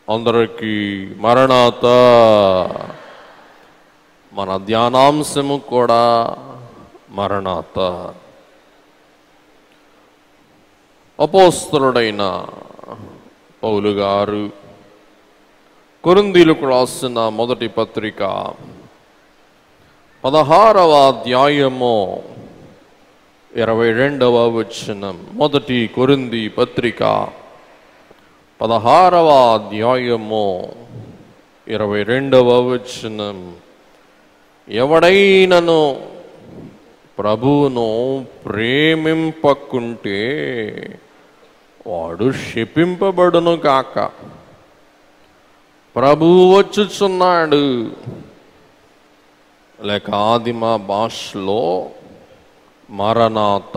అందరికీ మరణాత మన ధ్యానాంశము కూడా మరణాత అపోస్తలుడైన పౌలు గారు కొరిందీలకు రాసిన మొదటి పత్రిక పదహారవ అధ్యాయము ఇరవై రెండవ వచనం మొదటి కొరింది పత్రిక పదహారవ అధ్యాయము ఇరవై రెండవ వచనం ఎవడైనను ప్రభువును ప్రేమింపకుంటే వాడు శపింపబడును కాక ప్రభువు వచ్చుచున్నాడు లేక ఆదిమ భాషలో మరణాత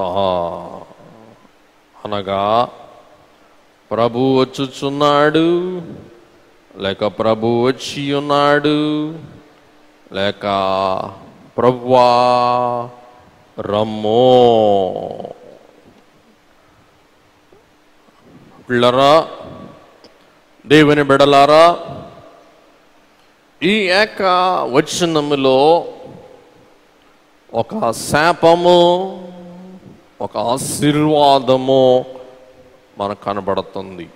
అనగా ప్రభు వచ్చుచున్నాడు లేక ప్రభు వచ్చి ఉన్నాడు లేక ప్రభువా రమ్మో పిల్లరా దేవుని బిడలారా ఈ ఏక వచనములో ఒక శాపము ఒక ఆశీర్వాదము మనకు కనబడుతుంది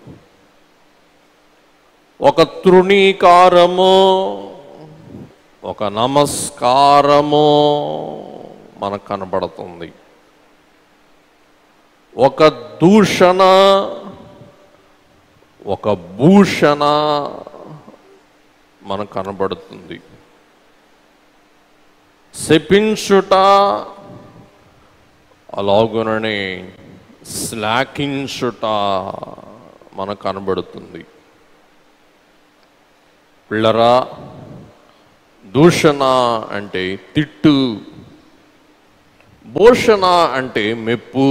ఒక తృణీకారము ఒక నమస్కారము మనకు కనబడుతుంది ఒక దూషణ ఒక భూషణ మనకు కనబడుతుంది శపించుట అలాగుననే స్లాకించుట మనకు కనబడుతుంది పిల్లరా దూషణ అంటే తిట్టు భూషణ అంటే మెప్పు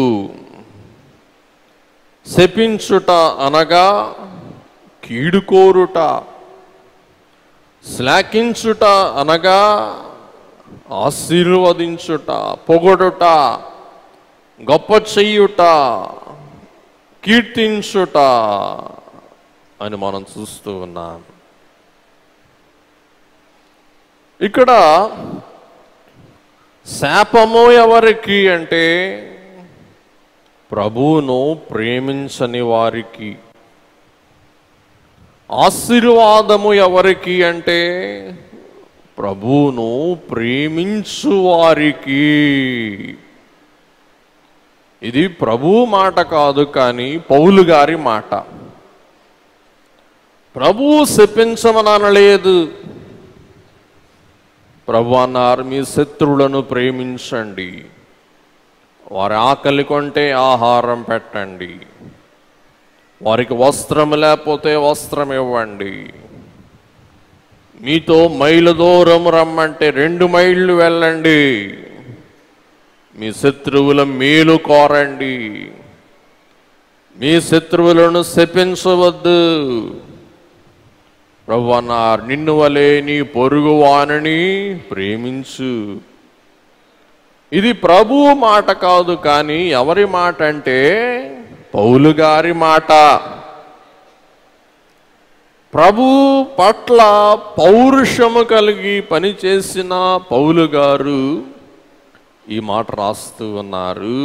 శపించుట అనగా కీడుకోరుట శ్లాకించుట అనగా ఆశీర్వదించుట పొగడుట గొప్ప చెయ్యుట కీర్తించుట అని మనం చూస్తూ ఉన్నాం ఇక్కడ శాపము ఎవరికి అంటే ప్రభువును ప్రేమించని వారికి ఆశీర్వాదము ఎవరికి అంటే ప్రభువును ప్రేమించు వారికి ఇది ప్రభు మాట కాదు కానీ పౌలు గారి మాట ప్రభువు శపించమని అనలేదు ప్రభు అన్నారు మీ శత్రువులను ప్రేమించండి వారి ఆకలి కొంటే ఆహారం పెట్టండి వారికి వస్త్రం లేకపోతే వస్త్రం ఇవ్వండి మీతో మైలు దూరం రమ్మంటే రెండు మైళ్ళు వెళ్ళండి మీ శత్రువుల మేలు కోరండి మీ శత్రువులను శపించవద్దు ప్రభు అన్నారు నిన్ను వలే నీ పొరుగు వానని ప్రేమించు ఇది ప్రభువు మాట కాదు కానీ ఎవరి మాట అంటే పౌలు గారి మాట ప్రభు పట్ల పౌరుషము కలిగి పనిచేసిన పౌలు గారు ఈ మాట రాస్తూ ఉన్నారు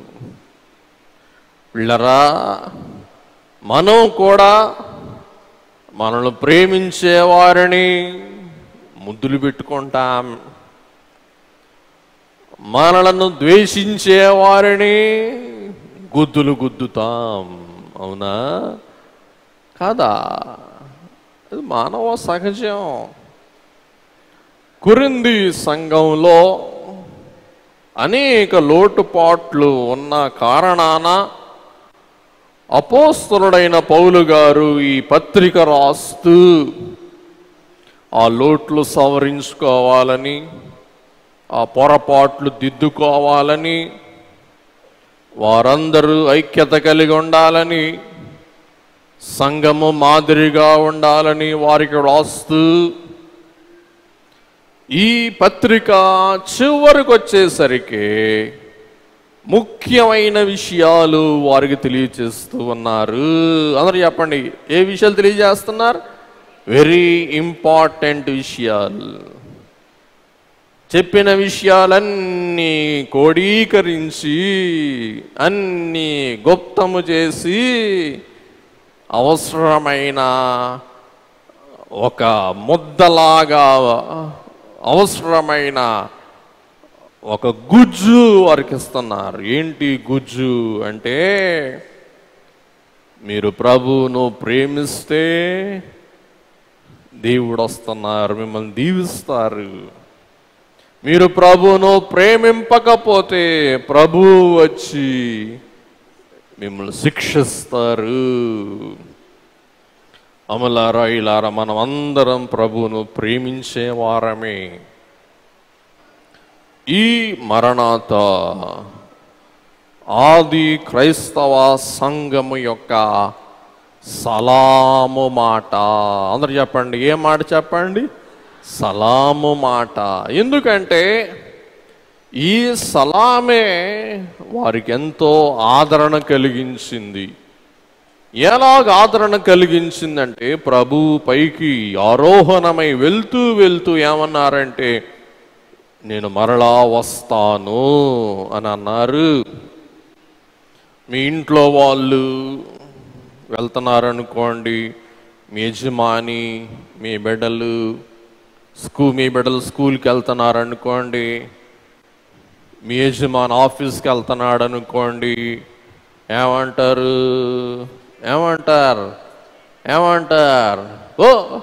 పిల్లరా మనం కూడా మనల్ని ప్రేమించే వారిని ముద్దులు పెట్టుకుంటాం మనలను ద్వేషించే వారిని గుద్దులు గుద్దుతాం అవునా కాదా ఇది మానవ సహజం కురింది సంఘంలో అనేక లోటుపాట్లు ఉన్న కారణాన అపోస్తలుడైన పౌలు గారు ఈ పత్రిక రాస్తూ ఆ లోట్లు సవరించుకోవాలని ఆ పొరపాట్లు దిద్దుకోవాలని వారందరూ ఐక్యత కలిగి ఉండాలని సంఘము మాదిరిగా ఉండాలని వారికి రాస్తూ ఈ పత్రిక చివరికి వచ్చేసరికి ముఖ్యమైన విషయాలు వారికి తెలియచేస్తూ ఉన్నారు అందరూ చెప్పండి ఏ విషయాలు తెలియజేస్తున్నారు వెరీ ఇంపార్టెంట్ విషయాలు చెప్పిన విషయాలన్నీ కోడీకరించి అన్నీ గుప్తము చేసి అవసరమైన ఒక ముద్దలాగా అవసరమైన ఒక గుజ్జు వారికి ఇస్తున్నారు ఏంటి గుజ్జు అంటే మీరు ప్రభువును ప్రేమిస్తే దేవుడు వస్తున్నారు మిమ్మల్ని దీవిస్తారు మీరు ప్రభువును ప్రేమింపకపోతే ప్రభు వచ్చి మిమ్మల్ని శిక్షిస్తారు అమలారా ఇలారా మనం అందరం ప్రభువును ప్రేమించే వారమే ఈ మరణాత ఆది క్రైస్తవ సంఘము యొక్క సలాము మాట అందరు చెప్పండి ఏ మాట చెప్పండి సలాము మాట ఎందుకంటే ఈ సలామే వారికి ఎంతో ఆదరణ కలిగించింది ఎలాగ ఆదరణ కలిగించిందంటే ప్రభు పైకి ఆరోహణమై వెళ్తూ వెళ్తూ ఏమన్నారంటే నేను మరలా వస్తాను అని అన్నారు మీ ఇంట్లో వాళ్ళు వెళ్తున్నారనుకోండి మీ యజమాని మీ బిడ్డలు స్కూల్ మీ బిడ్డలు స్కూల్కి వెళ్తున్నారనుకోండి మీ యజమాని ఆఫీస్కి వెళ్తున్నాడు అనుకోండి ఏమంటారు ఏమంటారు ఏమంటారు ఓ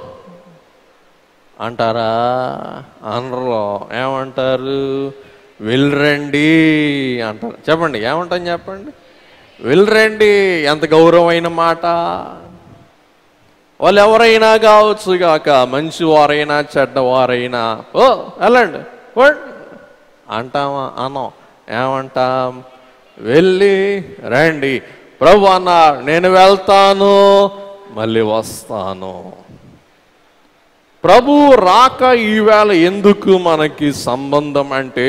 అంటారా అనరు ఏమంటారు వెళ్ళరండి అంటారు చెప్పండి ఏమంటాం చెప్పండి వెళ్ళరండి ఎంత గౌరవమైన మాట వాళ్ళు ఎవరైనా కావచ్చు కాక మంచి వారైనా చెడ్డవారైనా ఓ వెళ్ళండి పోండి. అంటామా అనం ఏమంటాం వెళ్ళి రండి ప్రభు అన్నారు నేను వెళ్తాను మళ్ళీ వస్తాను ప్రభు రాక ఈవేళ ఎందుకు మనకి సంబంధం అంటే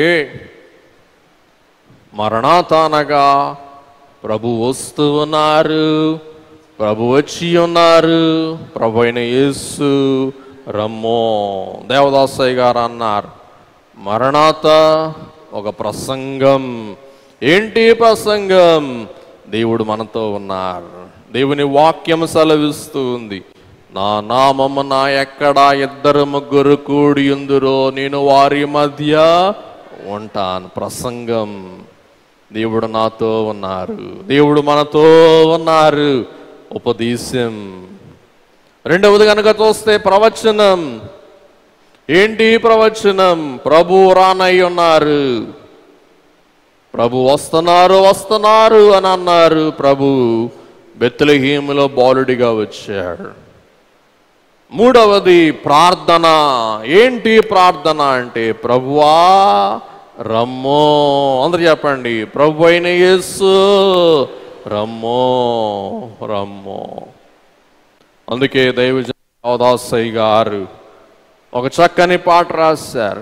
మరణాతానగా ప్రభు వస్తూ ఉన్నారు ప్రభు వచ్చి ఉన్నారు ప్రభు అయిన యేసు రమ్మో దేవదాసయ్య గారు అన్నారు మరణాత ఒక ప్రసంగం ఏంటి ప్రసంగం దేవుడు మనతో ఉన్నారు దేవుని వాక్యం సెలవిస్తూ ఉంది నా నామము నా ఎక్కడ ఇద్దరు ముగ్గురు కూడి ఉందురో నేను వారి మధ్య ఉంటాను ప్రసంగం దేవుడు నాతో ఉన్నారు దేవుడు మనతో ఉన్నారు ఉపదేశం రెండవది కనుక చూస్తే ప్రవచనం ఏంటి ప్రవచనం ప్రభు రానై ఉన్నారు ప్రభు వస్తున్నారు వస్తున్నారు అని అన్నారు ప్రభు బెత్తలహీములో బాలుడిగా వచ్చాడు మూడవది ప్రార్థన ఏంటి ప్రార్థన అంటే ప్రభువా రమ్మో అందరు చెప్పండి ప్రభు అయిన యేసు రమ్మో రమ్మో అందుకే దైవజాదాసయ్య గారు ఒక చక్కని పాట రాశారు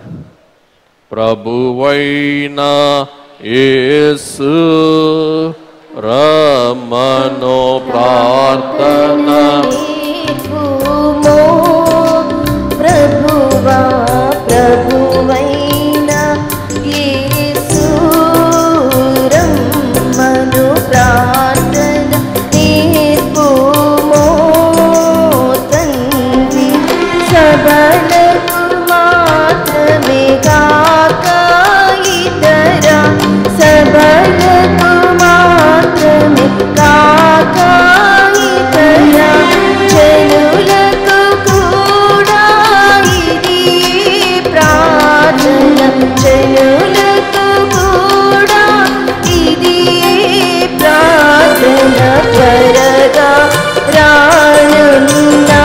ప్రభువైన యేసు రమను ప్రార్థన నేర్పుమో ప్రభువా ప్రభువైన యేసు రమ్మను ప్రార్థన నేర్పుమో తండ్రి సబలకు మాత్రమే కాక ఇతర సబలకు మాత్రమే కాక ఇతర జనులకు కూడా ఇది ప్రార్థన జనులకు కూడా ఇది ప్రార్థన త్వరగా రానున్నా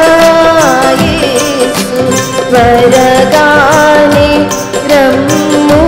యేసు త్వరగానే రమ్ము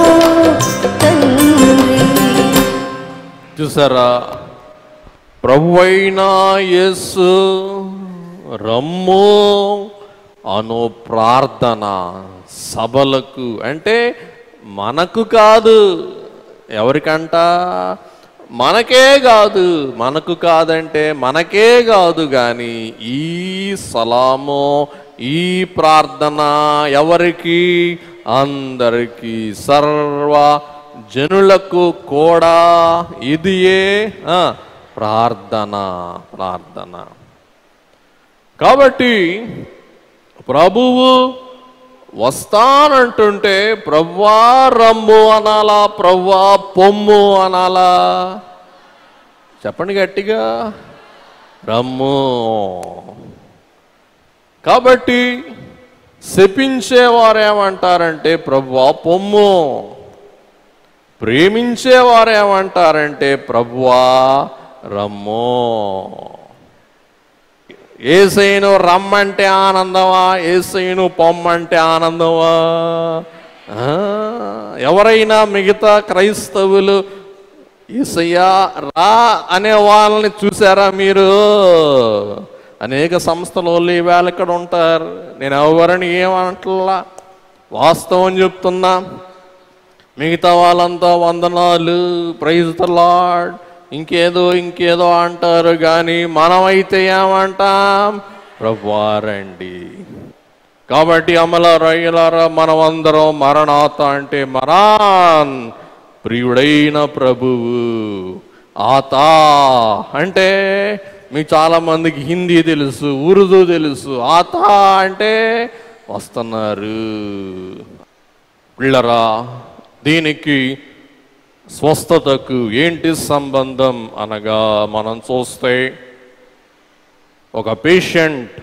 తండ్రి చూసారా ప్రభువైన యేసు రమ్ము అను ప్రార్థన సభలకు అంటే మనకు కాదు ఎవరికంట మనకే కాదు మనకు కాదంటే మనకే కాదు కానీ ఈ సలాము ఈ ప్రార్థన ఎవరికి అందరికీ సర్వ జనులకు కూడా ఇదియే ఆ, ప్రార్థన ప్రార్థన కాబట్టి ప్రభువు వస్తానంటుంటే ప్రవ్వా రమ్ము అనాలా ప్రవ్వా పొమ్ము అనాలా చెప్పండి గట్టిగా రమ్ము కాబట్టి శపించేవారు ఏమంటారంటే ప్రభువా పొమ్ము ప్రేమించేవారు ఏమంటారంటే ప్రభువా రమ్ము ఏసైను రమ్మంటే ఆనందమా ఏసైను పొమ్మంటే ఆనందమా ఆ, ఎవరైనా మిగతా క్రైస్తవులు ఏసయ్యా రా అనే వాళ్ళని చూసారా మీరు అనేక సంస్థల వాళ్ళు ఈవేళ ఇక్కడ ఉంటారు నేను ఎవరిని ఏమంటలా వాస్తవం చెప్తున్నా మిగతా వాళ్ళంతా వందనాలు ప్రైజ్ ద లాడ్ ఇంకేదో ఇంకేదో అంటారు కానీ మనమైతే ఏమంటాం ప్రభువారండి కాబట్టి అమల రయ్యలారా మనమందరం మరణాత అంటే మరాన్ ప్రియుడైన ప్రభువు ఆతా అంటే మీకు చాలా మందికి హిందీ తెలుసు ఉర్దూ తెలుసు ఆతా అంటే వస్తున్నారు పిల్లరా దీనికి స్వస్థతకు ఏంటి సంబంధం అనగా మనం చూస్తే ఒక పేషెంట్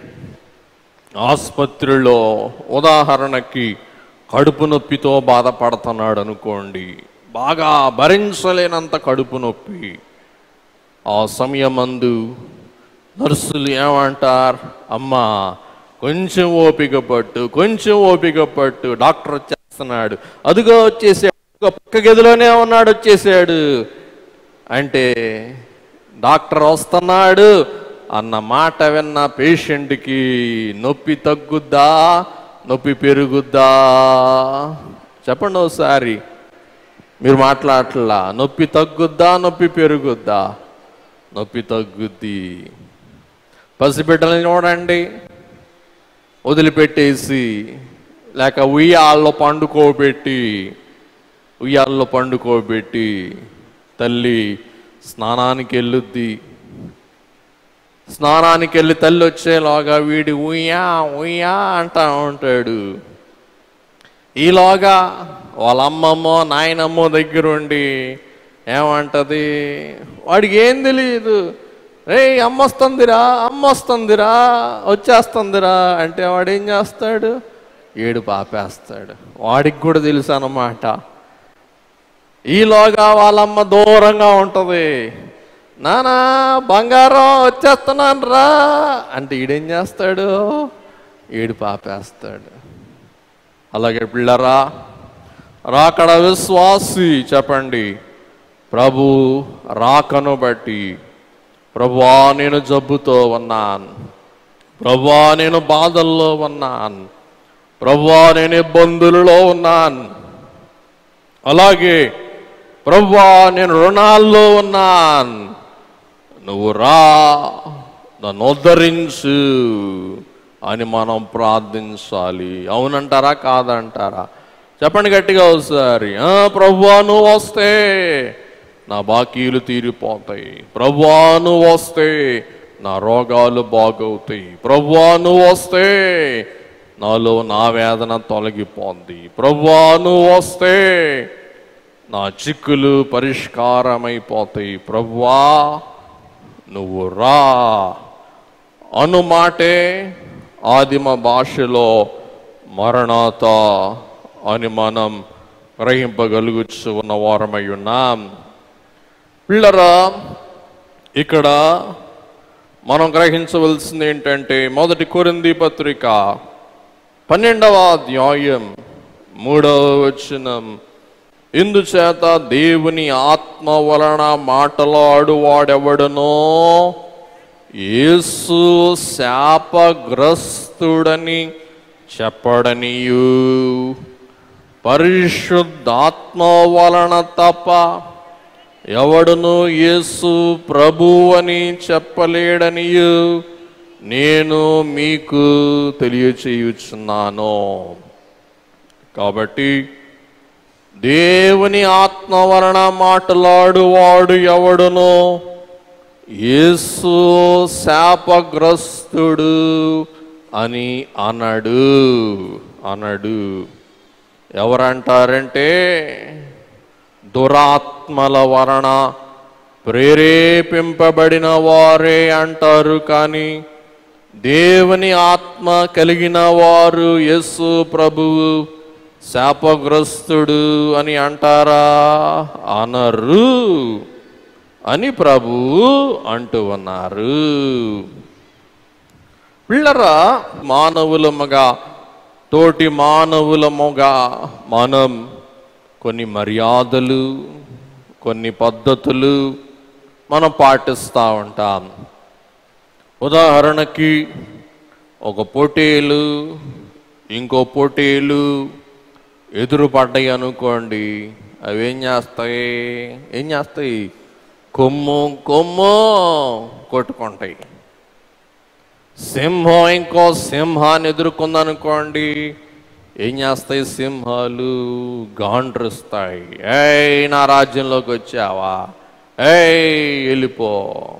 ఆసుపత్రిలో ఉదాహరణకి కడుపు నొప్పితో బాధపడుతున్నాడు అనుకోండి బాగా భరించలేనంత కడుపు నొప్పి ఆ సమయమందు నర్సులు ఏమంటారు అమ్మా కొంచెం ఓపిక పట్టు కొంచెం ఓపిక పట్టు డాక్టర్ వచ్చేస్తున్నాడు అదిగో వచ్చేసాడు అదిగో పక్క గదిలోనే ఉన్నాడు వచ్చేసాడు అంటే డాక్టర్ వస్తున్నాడు అన్న మాట విన్న పేషెంట్కి నొప్పి తగ్గుద్దా నొప్పి పెరుగుద్దా చెప్పండి ఒకసారి మీరు మాట్లాడట్లా నొప్పి తగ్గుద్దా నొప్పి పెరుగుద్దా నొప్పి తగ్గుద్ది పసిబిడ్డలను చూడండి వదిలిపెట్టేసి లేక ఉయ్యాల్లో పండుకోబెట్టి ఉయ్యాల్లో పండుకోబెట్టి తల్లి స్నానానికి వెళ్ళుద్ది స్నానానికి వెళ్ళి తల్లి వచ్చేలాగా వీడి ఉయ్యా ఉయ్యా అంటా ఉంటాడు ఈలోగా వాళ్ళ అమ్మమ్మో నాయనమ్మో దగ్గరుండి ఏమంటది వాడికి ఏం తెలియదు రే అమ్మ వస్తుందిరా అమ్మ వస్తుందిరా వచ్చేస్తుందిరా అంటే వాడు ఏం చేస్తాడు ఏడు పాపేస్తాడు వాడికి కూడా తెలుసు అన్నమాట ఈలోగా వాళ్ళమ్మ దూరంగా ఉంటుంది నానా బంగారం వచ్చేస్తున్నాను రా అంటే ఈడేం చేస్తాడు ఏడు పాపేస్తాడు అలాగే పిల్లరా రాకడ విశ్వాసి చెప్పండి ప్రభు రాకను బట్టి ప్రభువా నేను జబ్బుతో ఉన్నాను ప్రభువా నేను బాధల్లో ఉన్నాను ప్రభువా నేను ఇబ్బందులలో ఉన్నాను అలాగే ప్రభువా నేను రుణాల్లో ఉన్నాను నువ్వు రా నన్ను ఉద్ధరించు అని మనం ప్రార్థించాలి అవునంటారా కాదంటారా చెప్పండి గట్టిగా ఒకసారి "ఆ, ప్రభువా నువ్వు వస్తే నా బాకీలు తీరిపోతాయి ప్రభువా నువ్వు వస్తే నా రోగాలు బాగవుతాయి ప్రభువా నువ్వు వస్తే నాలో నా వేదన తొలగిపోద్ది ప్రభువా నువ్వు వస్తే నా చిక్కులు పరిష్కారమైపోతాయి ప్రభువా నువ్వు రా అను మాటే ఆదిమ భాషలో మరణాత అని మనం గ్రహింపగలుగుచు ఉన్న వారమై ఉన్నాం పిల్లరా ఇక్కడ మనం గ్రహించవలసింది ఏంటంటే మొదటి కొరింది పత్రిక పన్నెండవ అధ్యాయం మూడవ వచనం ఇందుచేత దేవుని ఆత్మ వలన మాటలాడు వాడెవడనో యేసు శాపగ్రస్తుడని చెప్పడనియు పరిశుద్ధాత్మ వలన తప్ప ఎవడును యేసు ప్రభు అని చెప్పలేడనియు నేను మీకు తెలియచేయుచున్నాను కాబట్టి దేవుని ఆత్మ వలన మాట్లాడువాడు ఎవడునో యేసు శాపగ్రస్తుడు అని అనడు అనడు ఎవరంటారంటే దురాత్మల వలన ప్రేరేపింపబడిన వారే అంటారు కానీ దేవుని ఆత్మ కలిగిన వారు యేసు ప్రభువు శాపగ్రస్తుడు అని అంటారా అనరు అని ప్రభువు అంటూ ఉన్నారు పిల్లరా మానవులముగా తోటి మానవులముగా మనం కొన్ని మర్యాదలు కొన్ని పద్ధతులు మనం పాటిస్తూ ఉంటాం ఉదాహరణకి ఒక పోటీలు ఇంకో పోటీలు ఎదురు పడ్డాయి అనుకోండి అవి ఏం చేస్తాయి ఏం చేస్తాయి కొమ్ము కొమ్ము కొట్టుకుంటాయి సింహం ఇంకో సింహాన్ని ఎదుర్కొందనుకోండి ఏం చేస్తాయి సింహాలు గాండ్రుస్తాయి ఏయ్ నా రాజ్యంలోకి వచ్చావా ఏయ్ వెళ్ళిపో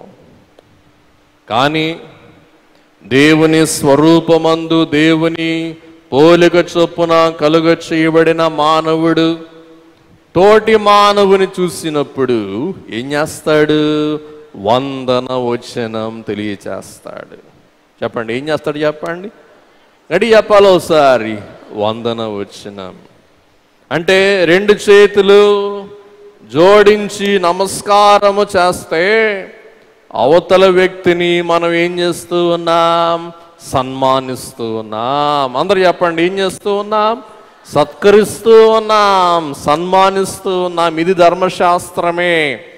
కానీ దేవుని స్వరూపమందు దేవుని పోలిక చొప్పున కలుగ చేయబడిన మానవుడు తోటి మానవుని చూసినప్పుడు ఏం చేస్తాడు వందన వచనం తెలియచేస్తాడు చెప్పండి ఏం చేస్తాడు చెప్పండి గడి చెప్పాలి ఒకసారి వందన వచనం అంటే రెండు చేతులు జోడించి నమస్కారము చేస్తే అవతల వ్యక్తిని మనం ఏం చేస్తూ ఉన్నాం సన్మానిస్తూ ఉన్నాం అందరు చెప్పండి ఏం చేస్తూ ఉన్నాం సత్కరిస్తూ ఉన్నాం సన్మానిస్తూ ఉన్నాం ఇది ధర్మశాస్త్రమే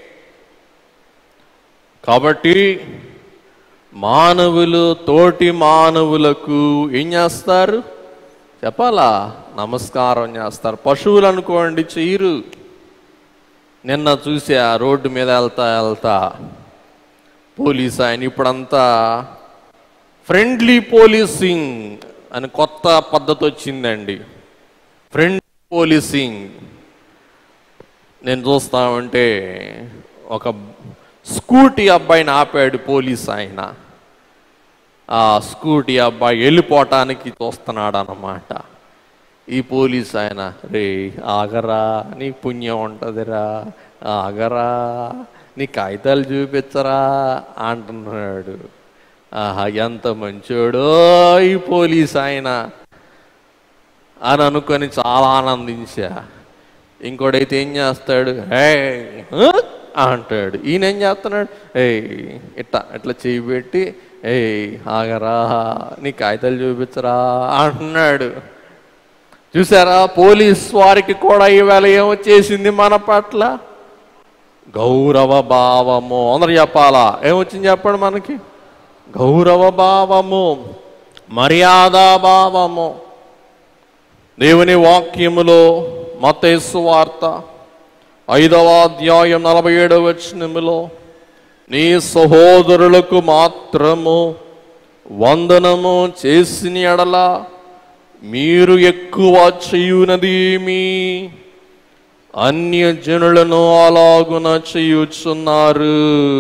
కాబట్టి మానవులు తోటి మానవులకు ఏం చేస్తారు చెప్పాలా నమస్కారం చేస్తారు పశువులు అనుకోండి చెయ్యరు నిన్న చూసా రోడ్డు మీద వెళ్తా వెళ్తా పోలీస్ ఆయన ఇప్పుడంతా ఫ్రెండ్లీ పోలీసింగ్ అని కొత్త పద్ధతి వచ్చిందండి ఫ్రెండ్లీ పోలీసింగ్ నేను చూస్తా ఉంటే ఒక స్కూటీ అబ్బాయిని ఆపాడు పోలీస్ ఆయన ఆ స్కూటీ అబ్బాయి వెళ్ళిపోవటానికి చూస్తున్నాడు అన్నమాట ఈ పోలీస్ ఆయన రే ఆగరా నీ పుణ్యం ఉంటుందిరా ఆగరా నీ కాగితాలు చూపించరా అంటున్నాడు ఆహా ఎంత మంచోడో ఈ పోలీస్ ఆయన అని అనుకొని చాలా ఆనందించా ఇంకోడైతే ఏం చేస్తాడు హే హ? అంటాడు ఈయన ఏం చేస్తున్నాడు ఏయ్ ఇట్లా ఇట్లా చేయి పెట్టి ఏయ్ ఆగరా నీ కాగితాలు చూపించరా అంటున్నాడు చూసారా పోలీస్ వారికి కూడా ఈవేళ ఏమొచ్చేసింది మన పట్ల గౌరవ భావము అందరు చెప్పాలా ఏమొచ్చింది చెప్పండి మనకి గౌరవ భావము మర్యాదా భావము దేవుని వాక్యములో మతేసు వార్త ఐదవ అధ్యాయం నలభై ఏడవ వచనములో నీ సహోదరులకు మాత్రము వందనము చేసిన ఎడల మీరు ఎక్కువ చేయునదేమి అన్య జనులను అలాగున చేయుచున్నారు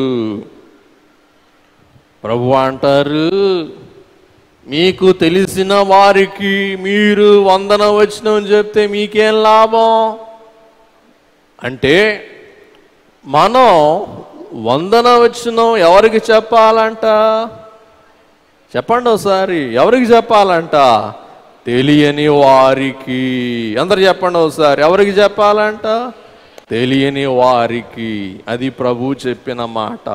ప్రభు అంటారు మీకు తెలిసిన వారికి మీరు వందన వచ్చిన చెప్తే మీకేం లాభం అంటే మనం వందన వచ్చిన ఎవరికి చెప్పాలంట చెప్పండి ఒకసారి ఎవరికి చెప్పాలంట తెలియని వారికి అందరు చెప్పండి ఒకసారి ఎవరికి చెప్పాలంట తెలియని వారికి అది ప్రభు చెప్పిన మాట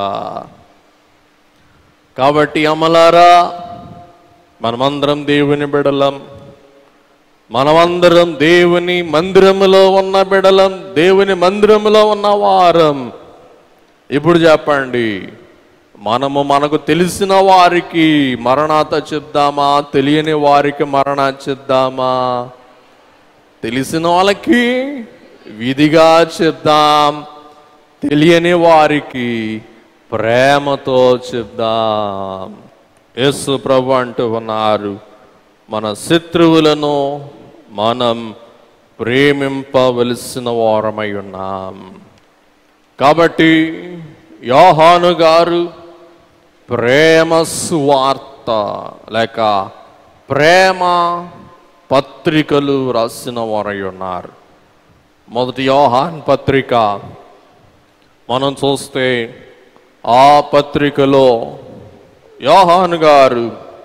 కాబట్టి అమలారా మనమందరం దేవుని బిడలం మనమందరం దేవుని మందిరములో ఉన్న బిడలం దేవుని మందిరములో ఉన్న వారం ఇప్పుడు చెప్పండి మనము మనకు తెలిసిన వారికి మరణాత చెప్దామా తెలియని వారికి మరణా చెప్దామా తెలిసిన వాళ్ళకి విధిగా చెప్దాం తెలియని వారికి ప్రేమతో చెప్దాం యేసు ప్రభు అంటూ ఉన్నారు మన శత్రువులను మనం ప్రేమింపవలసిన వారమై ఉన్నాం కాబట్టి యోహాను గారు ప్రేమ సువార్త లేక ప్రేమ పత్రికలు రాసిన వారై ఉన్నారు మొదటి యోహాన్ పత్రిక మనం చూస్తే ఆ పత్రికలో యోహాను గారు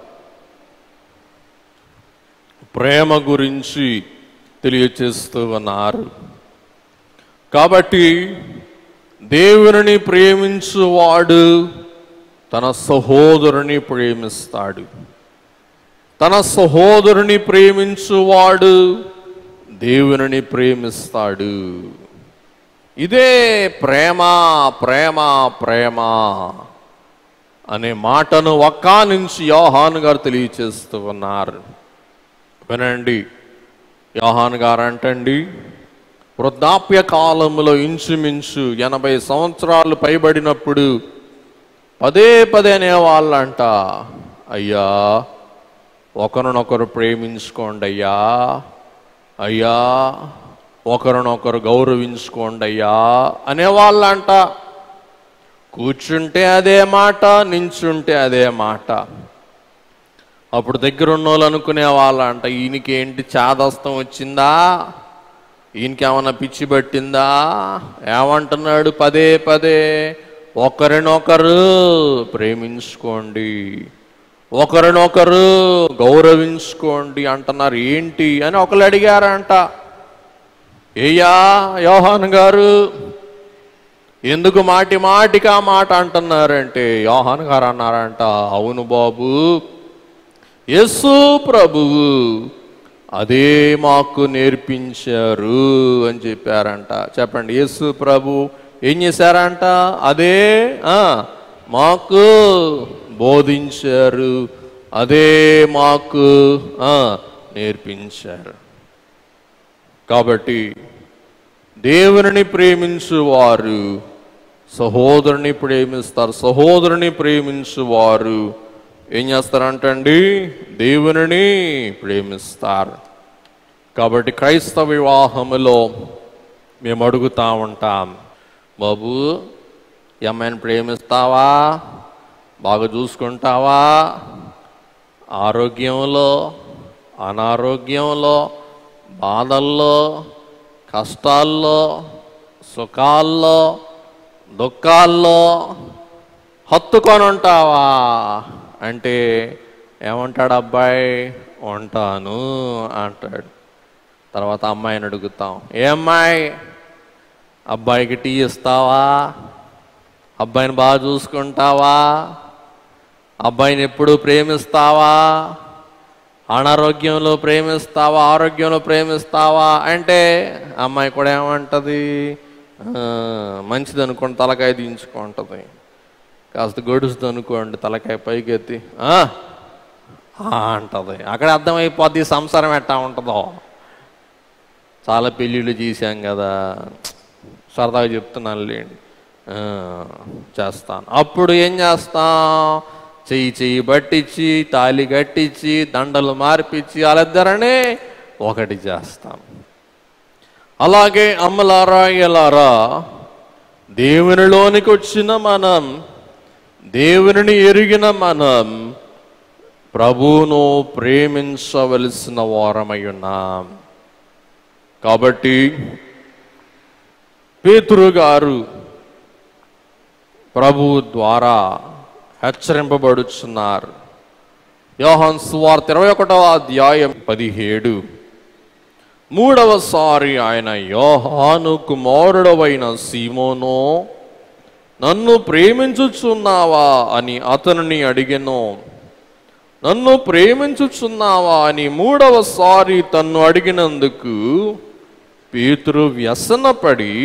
ప్రేమ గురించి తెలియచేస్తూ ఉన్నారు కాబట్టి దేవుని ప్రేమించువాడు తన సహోదరుని ప్రేమిస్తాడు తన సహోదరుని ప్రేమించువాడు దేవుని ప్రేమిస్తాడు ఇదే ప్రేమ ప్రేమ ప్రేమ అనే మాటను ఒక్క నుంచి యోహాను గారు తెలియచేస్తూ ఉన్నారు వినండి యోహాన్ గారు అంటండి వృద్ధాప్య కాలంలో ఇంచుమించు ఎనభై సంవత్సరాలు పైబడినప్పుడు పదే పదే అనేవాళ్ళంట అయ్యా ఒకరినొకరు ప్రేమించుకోండి అయ్యా అయ్యా ఒకరినొకరు గౌరవించుకోండి అయ్యా అనేవాళ్ళంట కూర్చుంటే అదే మాట నించుంటే అదే మాట అప్పుడు దగ్గర ఉన్న వాళ్ళు అనుకునే వాళ్ళంట ఈయనకి ఏంటి చాదస్తం వచ్చిందా ఈయనకి ఏమన్నా పిచ్చి పట్టిందా ఏమంటున్నాడు పదే పదే ఒకరినొకరు ప్రేమించుకోండి ఒకరినొకరు గౌరవించుకోండి అంటున్నారు ఏంటి అని ఒకరు అడిగారంట ఏయ్యా యోహాన్ గారు ఎందుకు మాటి మాటికి ఆ మాట అంటున్నారంటే యోహాన్ గారు అన్నారంట అవును బాబు యేసు ప్రభువు అదే మాకు నేర్పించారు అని చెప్పారంట చెప్పండి యేసు ప్రభు ఏం చేశారంట అదే ఆ, మాకు బోధించారు అదే మాకు ఆ, నేర్పించారు కాబట్టి దేవుని ప్రేమించువారు సహోదరుని ప్రేమిస్తారు సహోదరుని ప్రేమించువారు ఏం చేస్తారంటండి దేవుని ప్రేమిస్తారు కాబట్టి క్రైస్తవ వివాహములో మేము అడుగుతా ఉంటాం బాబు ఈ అమ్మాయిని ప్రేమిస్తావా బాగా చూసుకుంటావా ఆరోగ్యంలో అనారోగ్యంలో బాధల్లో కష్టాల్లో సుఖాల్లో దుఃఖాల్లో హత్తుకొని ఉంటావా అంటే ఏమంటాడు అబ్బాయి ఉంటాను అంటాడు తర్వాత అమ్మాయిని అడుగుతాం ఏ అమ్మాయి అబ్బాయికి టీ ఇస్తావా అబ్బాయిని బాగా చూసుకుంటావా అబ్బాయిని ఎప్పుడు ప్రేమిస్తావా అనారోగ్యంలో ప్రేమిస్తావా ఆరోగ్యంలో ప్రేమిస్తావా అంటే అమ్మాయి కూడా ఏమంటది "ఆ, మంచిది అనుకోండి తలకాయ దించుకుంటుంది కాస్త గడుస్తుంది అనుకోండి తలకాయ పైకెత్తి "ఆ, ఆ" అంటది అక్కడ అర్థమైపోద్ది సంసారం ఎట్టా ఉంటుందో చాలా పెళ్ళిళ్ళు చేశాం కదా సరదాగా చెప్తున్నాను లేండి ఆ, చేస్తాను అప్పుడు ఏం చేస్తాం చెయ్యి చెయ్యి పట్టించి తాలి కట్టించి దండలు మార్పిచ్చి వాళ్ళిద్దరనే ఒకటి చేస్తాం అలాగే అమ్మలారా ఎలారా దేవునిలోనికి వచ్చిన మనం దేవునిని ఎరిగిన మనం ప్రభువును ప్రేమించవలసిన వారమై ఉన్నాం కాబట్టి పేతురు గారు ప్రభువు ద్వారా హెచ్చరింపబడుచున్నారు యోహాన్ సువార్త ఇరవై ఒకటవ అధ్యాయం పదిహేడు మూడవసారి ఆయన యోహాను కుమారుడవైన సీమోను నన్ను ప్రేమించుచున్నావా అని అతనిని అడిగెను నన్ను ప్రేమించుచున్నావా అని మూడవసారి తన్ను అడిగినందుకు పేతురు వ్యసనపడి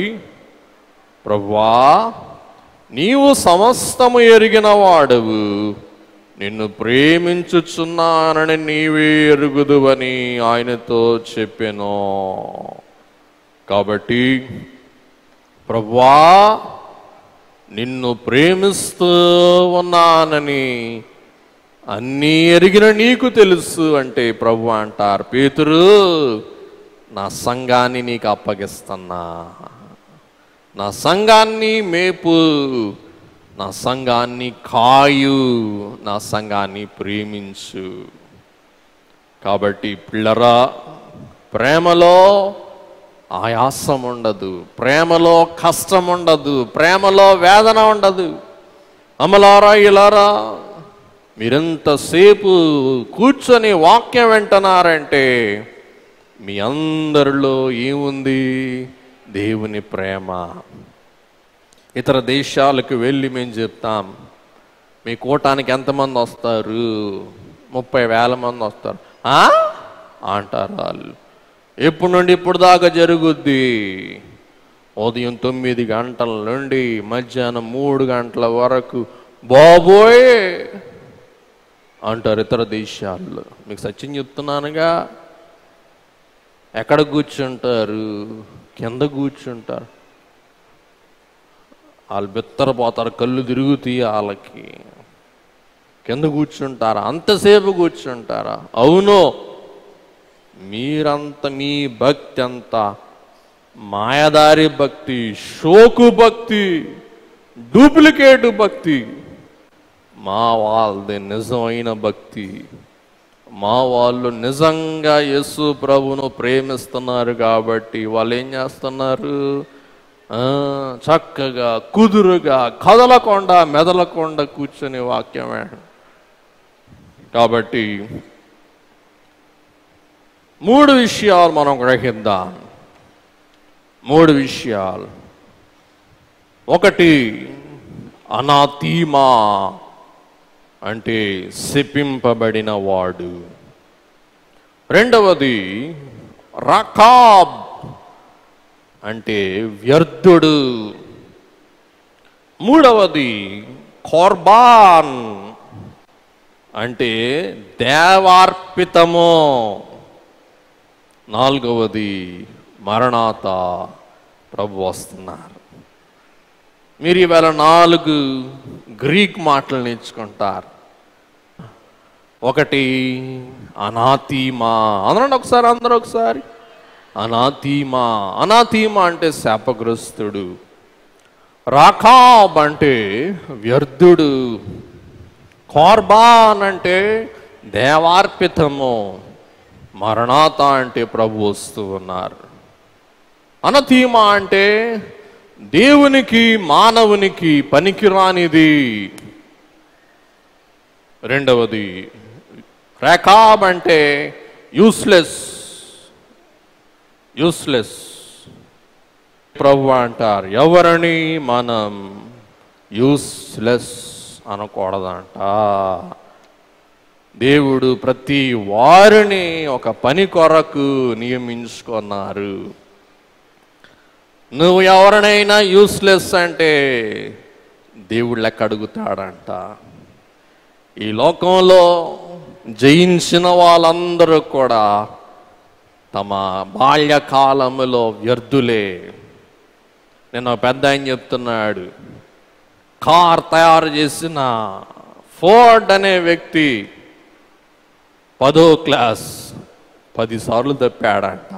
ప్రభువా నీవు సమస్తము ఎరిగిన వాడవు నిన్ను ప్రేమించుచున్నానని నీవే ఎరుగుదువని ఆయనతో చెప్పాను కాబట్టి ప్రభువా నిన్ను ప్రేమిస్తూ ఉన్నానని అన్నీ ఎరిగిన నీకు తెలుసు అంటే ప్రభు అంటారు పేతురు నా సంఘాన్ని నీకు అప్పగిస్తున్నా నా సంఘాన్ని మేపు నా సంఘాన్ని కాయు నా సంఘాన్ని ప్రేమించు కాబట్టి పిల్లరా ప్రేమలో ఆయాసం ఉండదు ప్రేమలో కష్టం ఉండదు ప్రేమలో వేదన ఉండదు అమలారా ఇలారా మీరెంతసేపు కూర్చొని వాక్యం వింటున్నారంటే మీ అందరిలో ఏముంది దేవుని ప్రేమ ఇతర దేశాలకు వెళ్ళి మేము చెప్తాం మీ కూటానికి ఎంతమంది వస్తారు ముప్పై వేల మంది వస్తారు "ఆ?" అంటారు వాళ్ళు ఎప్పుడు నుండి ఇప్పుడు దాకా జరుగుద్ది ఉదయం తొమ్మిది గంటల నుండి మధ్యాహ్నం మూడు గంటల వరకు బాబోయ్ అంటారు ఇతర దేశాల్లో మీకు సత్యం చెప్తున్నానుగా ఎక్కడ కూర్చుంటారు కింద కూర్చుంటారు వాళ్ళు బిత్తరపోతారు కళ్ళు తిరుగుతాయి వాళ్ళకి కింద కూర్చుంటారా అంతసేపు కూర్చుంటారా అవును మీరంత మీ భక్తి అంతా మాయదారి భక్తి షోకు భక్తి డూప్లికేట్ భక్తి మా వాళ్ళది నిజమైన భక్తి మా వాళ్ళు నిజంగా యేసు ప్రభును ప్రేమిస్తున్నారు కాబట్టి వాళ్ళు ఏం చేస్తున్నారు ఆ, చక్కగా కుదురుగా కదలకుండా మెదలకుండా కూర్చొని వాక్యం వినడం. కాబట్టి మూడు విషయాలు మనం గ్రహిద్దాం మూడు విషయాలు ఒకటి అనాతీమా అంటే శపింపబడిన వాడు రెండవది రకాబ్ అంటే వ్యర్థుడు మూడవది కోర్బాన్ అంటే దేవార్పితము నాలుగవది మరణాత ప్రభు వస్తున్నారు మీరు ఈవేళ నాలుగు గ్రీక్ మాటలు నేర్చుకుంటారు ఒకటి అనాతీమా అందరండి ఒకసారి అందరూ ఒకసారి అనాతీమా అనాతీమా అంటే శాపగ్రస్తుడు రాకాబ్ అంటే వ్యర్థుడు కార్బాన్ అంటే దేవార్పితము మరణాత అంటే ప్రభు వస్తూ ఉన్నారు అనతీమ అంటే దేవునికి మానవునికి పనికిరానిది రెండవది రేఖాబ్ అంటే యూస్లెస్ యూస్లెస్ ప్రభు అంటారు ఎవరిని మనం యూస్లెస్ అనకూడదంట దేవుడు ప్రతి వారిని ఒక పని కొరకు నియమించుకున్నారు నువ్వు ఎవరినైనా యూస్లెస్ అంటే దేవుడు లెక్క అడుగుతాడంట ఈ లోకంలో జయించిన వాళ్ళందరూ కూడా తమ బాల్యకాలములో వ్యర్థులే నేను ఒక పెద్ద ఆయన చెప్తున్నాడు కార్ తయారు చేసిన ఫోర్డ్ అనే వ్యక్తి పదో క్లాస్ పదిసార్లు తప్పాడంట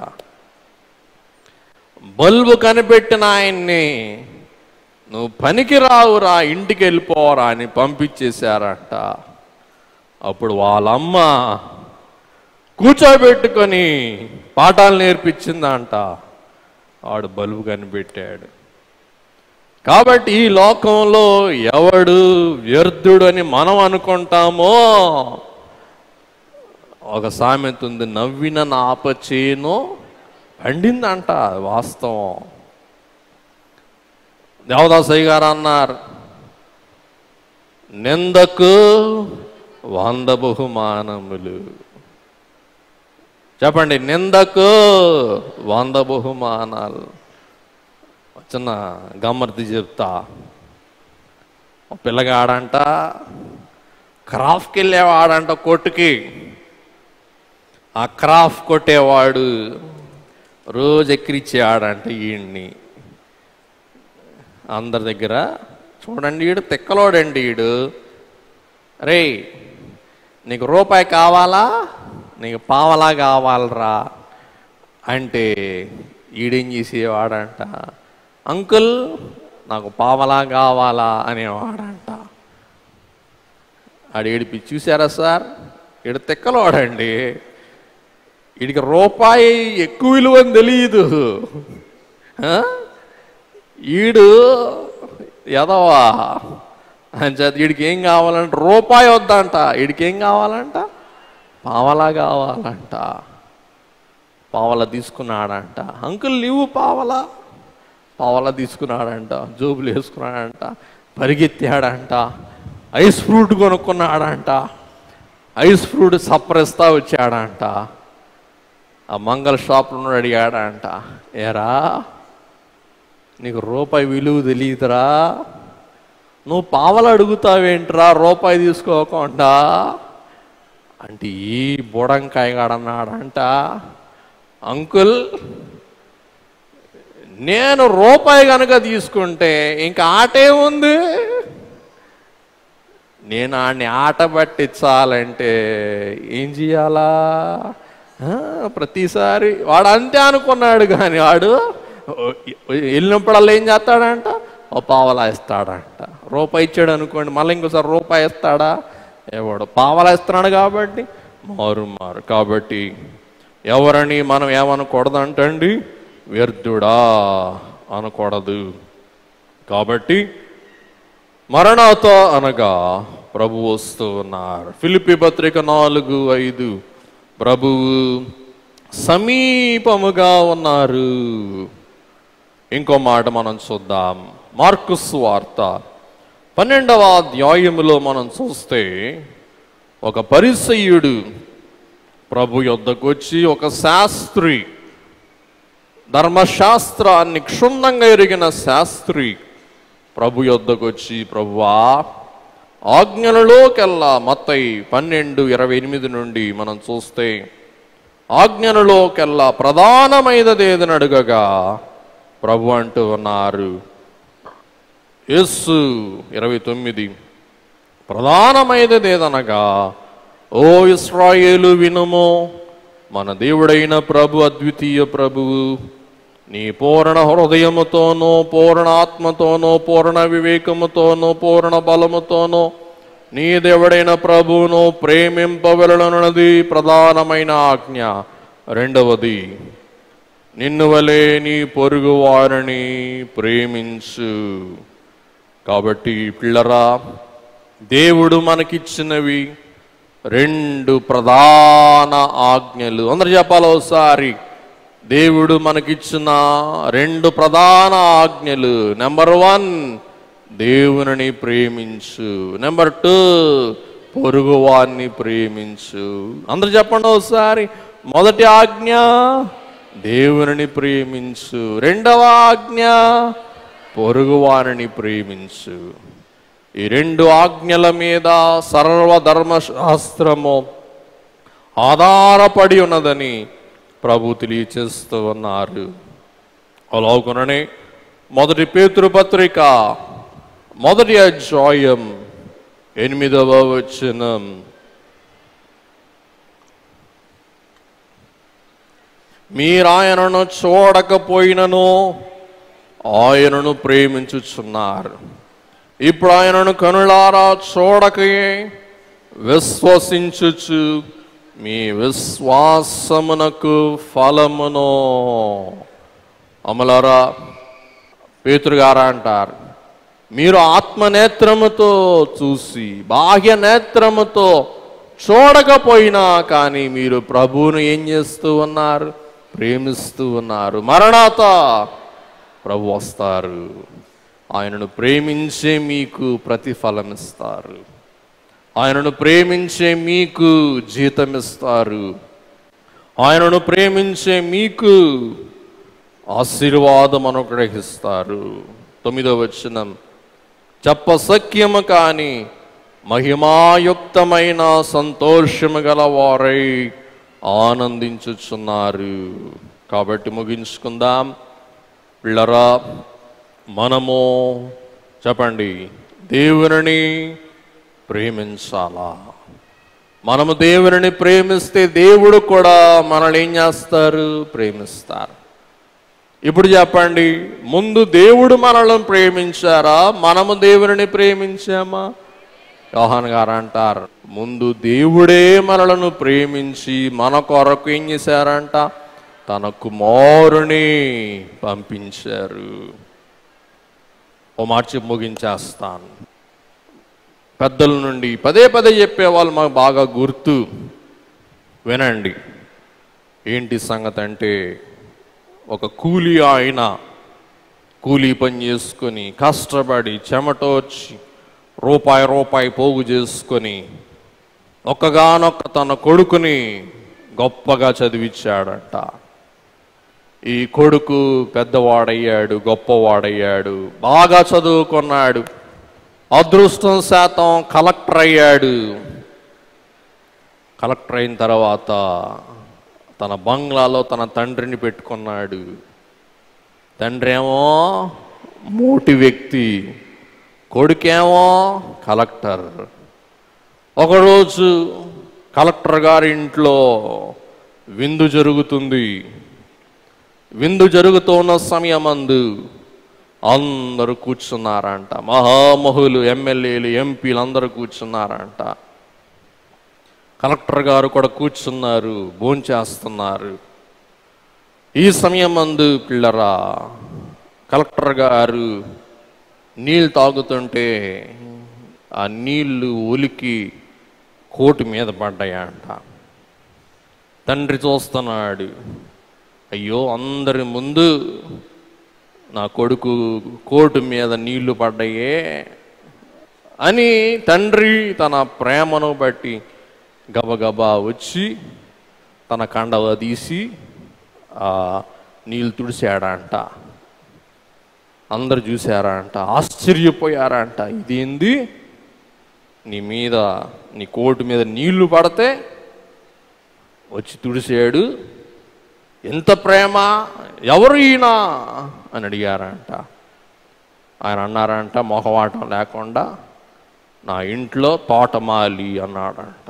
బల్బు కనిపెట్టిన ఆయన్ని నువ్వు పనికి రావురా ఇంటికి వెళ్ళిపోరా అని పంపించేశారంట అప్పుడు వాళ్ళమ్మ కూర్చోబెట్టుకొని పాఠాలు నేర్పించిందంట వాడు బల్బు కనిపెట్టాడు కాబట్టి ఈ లోకంలో ఎవడు వ్యర్థుడు అని మనం అనుకుంటామో ఒక సామెత ఉంది నవ్విన నాప చేను పండిందంట అది వాస్తవం దేవదాసయ్య గారు అన్నారు నిందకు వంద బహుమానములు చెప్పండి నిందకు వంద బహుమానాలు చిన్న గమ్మర్తి చెప్తా ఒక పిల్లగాడంట క్రాఫ్ట్కి వెళ్ళేవాడంట కొట్టుకి ఆ క్రాఫ్ట్ కొట్టేవాడు రోజు ఎక్కిరిచ్చేవాడంట ఈయన్ని అందరి దగ్గర చూడండి ఈడు తిక్కలోడండి ఈడు రే నీకు రూపాయి కావాలా నీకు పావలా కావాలరా అంటే ఈడేం చేసేవాడంట అంకుల్ నాకు పావలా కావాలా అనేవాడంట ఆడు ఏడిపి చూసారా సార్ ఈడు తిక్కలోడండి వీడికి రూపాయి ఎక్కువ విలువ అని తెలియదు ఆ? ఈడు ఎదవా అని చేత వీడికి ఏం కావాలంట రూపాయి వద్దంట వీడికి ఏం కావాలంట పావలా కావాలంట పావలా తీసుకున్నాడంట అంకుల్ నీవు పావలా పావలా తీసుకున్నాడంట జోబులు వేసుకున్నాడంట పరిగెత్తాడంట ఐస్ ఫ్రూట్ కొనుక్కున్నాడంట ఐస్ ఫ్రూట్ సప్పరిస్తా వచ్చాడంట ఆ మంగళ షాప్లో అడిగాడంట ఏరా నీకు రూపాయి విలువ తెలియదురా నువ్వు పావలు అడుగుతావేంట్రా రూపాయి తీసుకోకుండా అంటే ఈ బుడంకాయ కాడన్నాడంట అంకుల్ నేను రూపాయి కనుక తీసుకుంటే ఇంకా ఆట ఏముంది నేను ఆడిని ఆట పట్టించాలంటే ఏం చేయాలా ఆ, ప్రతిసారి వాడు అంతే అనుకున్నాడు కానీ వాడు వెళ్ళినప్పుడల్లా ఏం చేస్తాడంట ఓ పావలా ఇస్తాడంట రూపాయి ఇచ్చాడు అనుకోండి మళ్ళీ ఇంకోసారి రూపాయి ఇస్తాడా ఎవడు పావలా ఇస్తున్నాడు కాబట్టి మారు మారు కాబట్టి ఎవరని మనం ఏమనకూడదంటండి వ్యర్థుడా అనకూడదు కాబట్టి మరణాత అనగా ప్రభు వస్తూ ఉన్నారు ఫిలిపి పత్రిక నాలుగు ఐదు ప్రభువు సమీపముగా ఉన్నారు ఇంకో మాట మనం చూద్దాం మార్కుస్ వార్త పన్నెండవ అధ్యాయములో మనం చూస్తే ఒక పరిసయ్యుడు ప్రభు యొద్దకు వచ్చి ఒక శాస్త్రి ధర్మశాస్త్రాన్ని క్షుణ్ణంగా ఎరిగిన శాస్త్రి ప్రభు యొద్దకు వచ్చి ప్రభువా ఆజ్ఞలలోకెల్లా మత్తయి పన్నెండు ఇరవై ఎనిమిది నుండి మనం చూస్తే ఆజ్ఞలలోకెల్లా ప్రధానమైనది ఏదని అడుగగా ప్రభు అంటూ ఉన్నారు యస్సు ఇరవై తొమ్మిది ప్రధానమైనది ఏదనగా ఓ ఇస్రాయేలు వినుము మన దేవుడైన ప్రభు అద్వితీయ ప్రభువు నీ పూర్ణ హృదయముతోనూ పూర్ణ ఆత్మతోనూ పూర్ణ వివేకముతోనూ పూర్ణ బలముతోనూ నీ దేవుడైన ప్రభువును ప్రేమింపవలనది ప్రధానమైన ఆజ్ఞ రెండవది నిన్ను వలే నీ పొరుగు వారిని ప్రేమించు కాబట్టి పిల్లరా దేవుడు మనకిచ్చినవి రెండు ప్రధాన ఆజ్ఞలు అందరు చెప్పాలి ఒకసారి దేవుడు మనకిచ్చిన రెండు ప్రధాన ఆజ్ఞలు నెంబర్ వన్ దేవుని ప్రేమించు నెంబర్ టూ పొరుగువాన్ని ప్రేమించు అందరు చెప్పండి ఒకసారి మొదటి ఆజ్ఞ దేవుని ప్రేమించు రెండవ ఆజ్ఞ పొరుగువారిని ప్రేమించు ఈ రెండు ఆజ్ఞల మీద సర్వధర్మశాస్త్రము ఆధారపడి ఉన్నదని ప్రభు తెలియచేస్తూ ఉన్నారు అలాగుననే మొదటి పేతృపత్రిక మొదటి అధ్యాయం ఎనిమిదవ వచనం మీరాయనను చూడకపోయినను ఆయనను ప్రేమించుచున్నారు ఇప్పుడు ఆయనను కనులారా చూడకయే విశ్వసించుచు మీ విశ్వాసమునకు ఫలమును అమలారా పేతురుగారా అంటారు మీరు ఆత్మనేత్రముతో చూసి బాహ్య నేత్రముతో చూడకపోయినా కానీ మీరు ప్రభువును ఏం చేస్తూ ఉన్నారు ప్రేమిస్తూ ఉన్నారు మరణాత ప్రభు వస్తారు ఆయనను ప్రేమించే మీకు ప్రతిఫలం ఇస్తారు ఆయనను ప్రేమించే మీకు జీతం ఇస్తారు ఆయనను ప్రేమించే మీకు ఆశీర్వాదం అనుగ్రహిస్తారు తొమ్మిదో వచనం చెప్ప సఖ్యము కాని మహిమాయుక్తమైన సంతోషము గల వారై ఆనందించుచున్నారు కాబట్టి ముగించుకుందాం పిల్లరా మనము చెప్పండి దేవుని ప్రేమించాలా మనము దేవుని ప్రేమిస్తే దేవుడు కూడా మనల్ని ఏం చేస్తారు ప్రేమిస్తారు ఇప్పుడు చెప్పండి ముందు దేవుడు మనల్ని ప్రేమించారా మనము దేవుని ప్రేమించామా యోహాన్ గారు అంటారు ముందు దేవుడే మనలను ప్రేమించి మన కొరకు ఏం చేశారంట తన కుమారుని పంపించారు ఓ మార్చి ముగించేస్తాను పెద్దల నుండి పదే పదే చెప్పేవాళ్ళు మాకు బాగా గుర్తు వినండి ఏంటి సంగతి అంటే ఒక కూలి ఆయన కూలీ పని చేసుకొని కష్టపడి చెమటోర్చి రూపాయి రూపాయి పోగు చేసుకొని ఒక్కగానొక్క తన కొడుకుని గొప్పగా చదివించాడంట ఈ కొడుకు పెద్దవాడయ్యాడు గొప్పవాడయ్యాడు బాగా చదువుకున్నాడు అదృష్టం శాతం కలెక్టర్ అయ్యాడు కలెక్టర్ అయిన తర్వాత తన బంగ్లాలో తన తండ్రిని పెట్టుకున్నాడు తండ్రి ఏమో మోటి వ్యక్తి కొడుకేమో కలెక్టర్ ఒకరోజు కలెక్టర్ గారి ఇంట్లో విందు జరుగుతుంది విందు జరుగుతున్న సమయమందు అందరూ కూర్చున్నారంట మహామహులు ఎమ్మెల్యేలు ఎంపీలు అందరూ కూర్చున్నారంట కలెక్టర్ గారు కూడా కూర్చున్నారు భోంచేస్తున్నారు ఈ సమయం మందు పిల్లరా కలెక్టర్ గారు నీళ్ళు తాగుతుంటే ఆ నీళ్లు ఒలికి కోటు మీద పడ్డాయంట తండ్రి చూస్తున్నాడు అయ్యో అందరి ముందు నా కొడుకు కోటు మీద నీళ్లు పడ్డాయే అని తండ్రి తన ప్రేమను బట్టి గబగబా వచ్చి తన కండవ తీసి ఆ నీళ్ళు తుడిచాడంట అందరు చూశారంట ఆశ్చర్యపోయారంట ఇదేంది నీ మీద నీ కోటు మీద నీళ్లు పడితే వచ్చి తుడిసాడు ఎంత ప్రేమ ఎవరు ఈయన అని అడిగారంట ఆయన అన్నారంట మొహవాటం లేకుండా నా ఇంట్లో తోటమాలి అన్నాడంట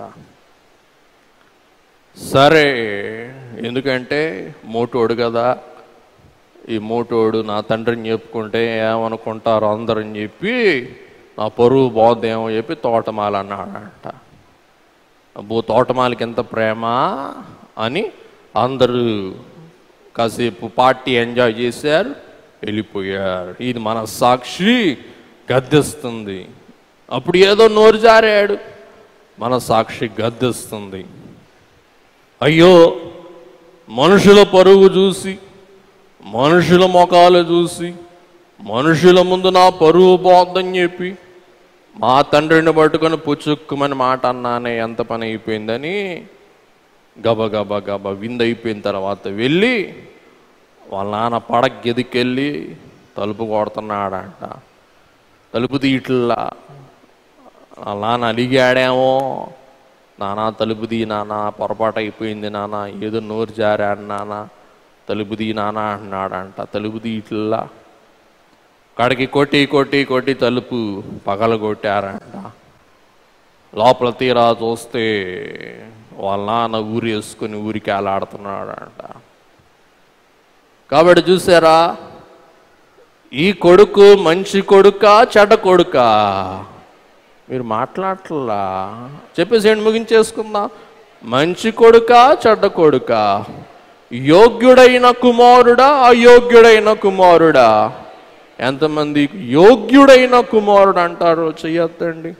సరే ఎందుకంటే మోటోడు కదా ఈ మోటోడు నా తండ్రిని చెప్పుకుంటే ఏమనుకుంటారు అందరని చెప్పి నా పరువు పోద్దేమో చెప్పి తోటమాల అన్నాడంట అబ్బో తోటమాలకి ఎంత ప్రేమ అని అందరూ కాసేపు పార్టీ ఎంజాయ్ చేశారు వెళ్ళిపోయారు ఇది మన సాక్షి గద్దెస్తుంది అప్పుడు ఏదో నోరు జారాడు మన సాక్షి గద్దెస్తుంది అయ్యో మనుషుల పరుగు చూసి మనుషుల ముఖాలు చూసి మనుషుల ముందు నా పరువు పోద్దని చెప్పి మా తండ్రిని పట్టుకొని పుచ్చుక్కుమని మాట అన్నానే ఎంత పని అయిపోయిందని గబ గబ గబ విందు అయిపోయిన తర్వాత వెళ్ళి వాళ్ళ నాన్న పడక గెదికెళ్ళి తలుపు కొడుతున్నాడంట తలుపు తీయట్లా వాళ్ళ నాన్న అలిగాడేమో నానా తలుపు తీ నాన్న పొరపాటు అయిపోయింది నాన్న ఏదో నోరు జారాడు నాన్న తలుపు తీ నాన్న అంటున్నాడంట తలుపు తీయట్లా కడికి కొట్టి కొట్టి కొట్టి తలుపు పగల కొట్టారంట లోపల తీరా చూస్తే వాళ్ళ నాన్న ఊరి వేసుకుని ఊరికి ఆలాడుతున్నాడంట కాబట్టి చూసారా ఈ కొడుకు మంచి కొడుకా చెడ్డ కొడుకా మీరు మాట్లాడట్లా చెప్పేసేయండి ముగించేసుకుందాం మంచి కొడుకా చెడ్డ కొడుకా యోగ్యుడైన కుమారుడా అయోగ్యుడైన కుమారుడా ఎంతమంది యోగ్యుడైన కుమారుడు అంటారు చెయ్యొద్దండి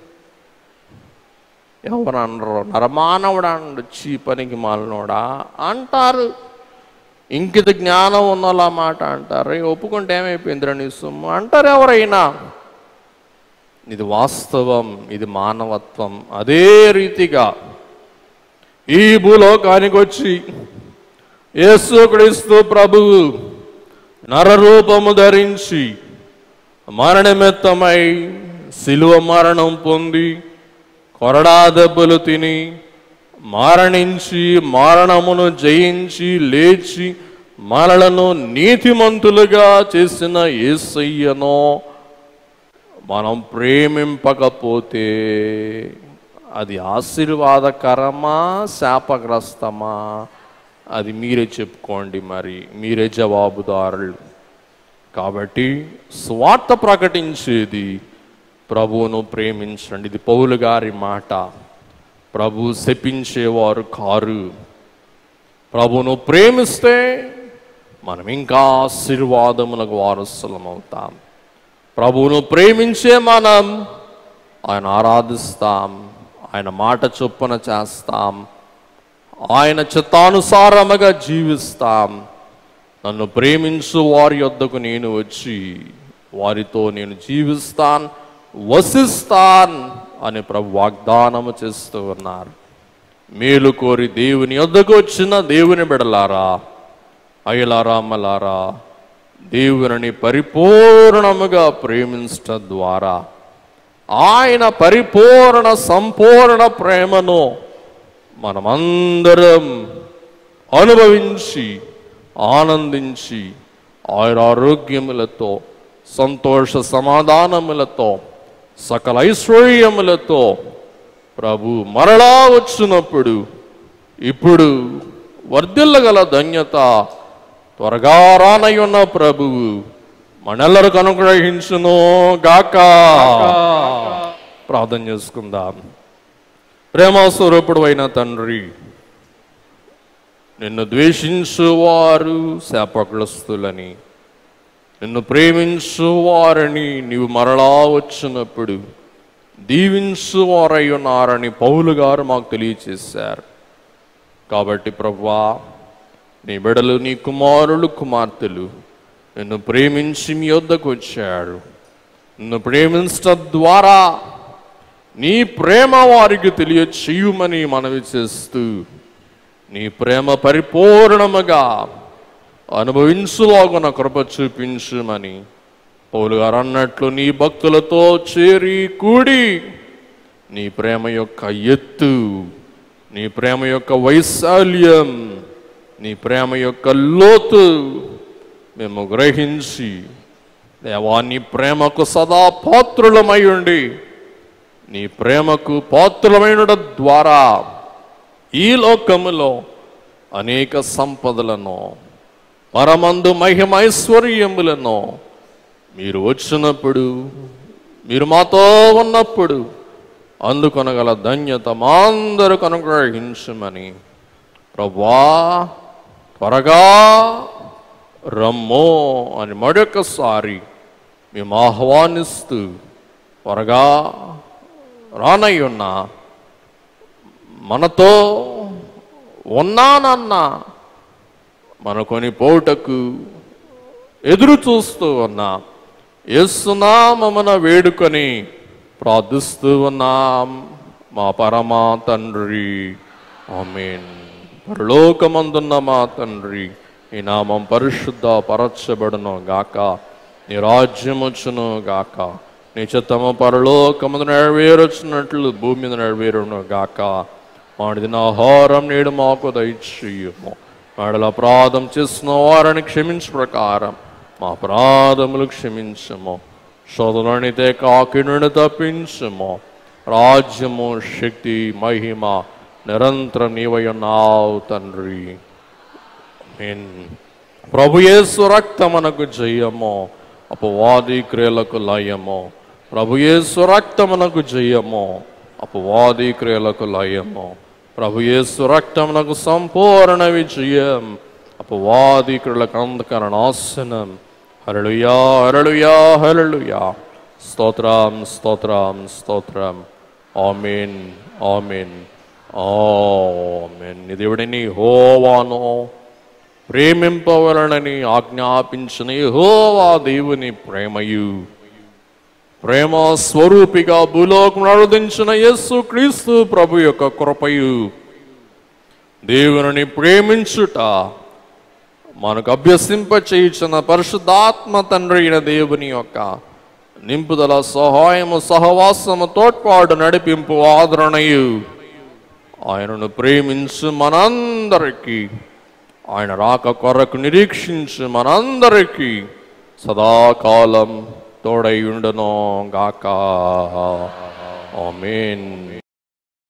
ఎవరు అనరు నరమానవుడు అండు చీ పనికి మాలినోడా అంటారు ఇంకిత జ్ఞానం ఉన్నోళ్ళ మాట అంటారు "ఏ, ఒప్పుకుంటే ఏమైపోయిందిరా నీ సొమ్ము అంటారు ఎవరైనా ఇది వాస్తవం ఇది మానవత్వం అదే రీతిగా ఈ భూలోకానికి వచ్చి యేసుక్రీస్తు ప్రభువు నరరూపము ధరించి మరణమెత్తమై శిలువ మరణం పొంది కొరడా దెబ్బలు తిని మరణించి మరణమును జయించి లేచి మనలను నీతిమంతులుగా చేసిన యేసయ్యను మనం ప్రేమింపకపోతే అది ఆశీర్వాదకరమా శాపగ్రస్తమా అది మీరే చెప్పుకోండి మరి మీరే జవాబుదారులు కాబట్టి స్వార్థ ప్రకటించేది ప్రభువును ప్రేమించండి ఇది పౌలు గారి మాట ప్రభు శపించేవారు కారు ప్రభువును ప్రేమిస్తే మనం ఇంకా ఆశీర్వాదములకు వారసులం అవుతాం ప్రభువును ప్రేమించే మనం ఆయన ఆరాధిస్తాం ఆయన మాట చొప్పున చేస్తాం ఆయన చిత్తానుసారముగా జీవిస్తాం నన్ను ప్రేమించు వారి యొద్దకు నేను వచ్చి వారితో నేను జీవిస్తాన్ వసిస్తాన్ అని ప్రభు వాగ్దానము చేస్తూ ఉన్నారు మేలు కోరి దేవుని యొద్దకు వచ్చిన దేవుని బిడలారా అయ్యలారా అమ్మలారా దేవుని పరిపూర్ణముగా ప్రేమించటం ద్వారా ఆయన పరిపూర్ణ సంపూర్ణ ప్రేమను మనమందరం అనుభవించి ఆనందించి ఆయన ఆరోగ్యములతో సంతోష సమాధానములతో సకల ఐశ్వర్యములతో ప్రభు మరలా వచ్చినప్పుడు ఇప్పుడు వర్ధిల్లగల ధన్యత త్వరగా రానై ఉన్న ప్రభువు మనెల్లరికి అనుగ్రహించును గాక ప్రార్థన చేసుకుందాం ప్రేమస్వరూపుడు అయిన తండ్రి నిన్ను ద్వేషించువారు శాపగ్రస్తులని నిన్ను ప్రేమించువారని నీవు మరలా వచ్చినప్పుడు దీవించువారై ఉన్నారని పౌలు గారు మాకు తెలియచేశారు కాబట్టి ప్రభువా నీ బిడలు నీ కుమారులు కుమార్తెలు నిన్ను ప్రేమించి మీ వద్దకు వచ్చారు నిన్ను ప్రేమించడం ద్వారా నీ ప్రేమ వారికి తెలియచేయమని మనవి చేస్తూ నీ ప్రేమ పరిపూర్ణముగా అనుభవించులాగున కృప చూపించుమని పౌలు గారు అన్నట్లు నీ భక్తులతో చేరి కూడి నీ ప్రేమ యొక్క ఎత్తు నీ ప్రేమ యొక్క వైశాల్యం నీ ప్రేమ యొక్క లోతు మేము గ్రహించి దేవా నీ ప్రేమకు సదా పాత్రులమై ఉండి నీ ప్రేమకు పాత్రులమైన ద్వారా ఈ లోకములో అనేక సంపదలను పరమందు మహిమైశ్వర్యములను మీరు వచ్చినప్పుడు మీరు మాతో ఉన్నప్పుడు అందుకొనగల ధన్యత మా అందరికి అనుగ్రహించమని ప్రభా త్వరగా రమ్మో అని మరొకసారి మేము ఆహ్వానిస్తూ త్వరగా రానయ్యున్నా మనతో ఉన్నానన్న మన కొని పోటకు ఎదురు చూస్తూ ఉన్నా యేసునామమున వేడుకొని ప్రార్థిస్తూ ఉన్నాం మా పరమా తండ్రి ఆమేన్ పరలోకమందున్న మా తండ్రి ఈ నామం పరిశుద్ధ పరచబడును గాక నీ రాజ్యం వచ్చును గాక నీ చిత్తము పరలోకమందు నెరవేరొచ్చినట్లు భూమి మీద నెరవేరును గాక మాడిదిన ఆహారం నేడు మాకు దయచేయము వాడల అపరాధం చేసిన వారిని క్షమించు ప్రకారం మా అపరాధములు క్షమించము శోధననితే కాకినుడు తప్పించము రాజ్యము శక్తి మహిమ నిరంతరం నీవయున్నావు తండ్రి ఆమేన్. ప్రభు యేసు రక్తమునకు జయము అపవాది క్రియలకు లయము ప్రభు యేసు రక్తమునకు జయము అపవాది క్రియలకు లయము ప్రభు యేసు రక్తమునకు సంపూర్ణ విజయం అపవాది క్రియలకు అంధకర నాశనం హరళుయా హరళుయా హరళుయా స్తోత్రం స్తోత్రం స్తోత్రం ఆమెన్ ఆమెన్ ఆమెన్ దేవుడిని హోవానో ప్రేమింపవలనని ఆజ్ఞాపించిన యెహోవా దేవుని ప్రేమయు ప్రేమ స్వరూపిగా భూలోకం నడుదించిన యేసు క్రీస్తు ప్రభు యొక్క కృపయు దేవుని ప్రేమించుట మనకు అభ్యసింప చేయించిన పరిశుద్ధాత్మ తండ్రి అయిన దేవుని యొక్క నింపుదల సహాయము సహవాసము తోడ్పాటు నడిపింపు ఆదరణయు ఆయనను ప్రేమించు మనందరికీ ఆయన రాక కొరకు నిరీక్షించు మనందరికీ సదాకాలం తోడై ఉండును గాక ఆమేన్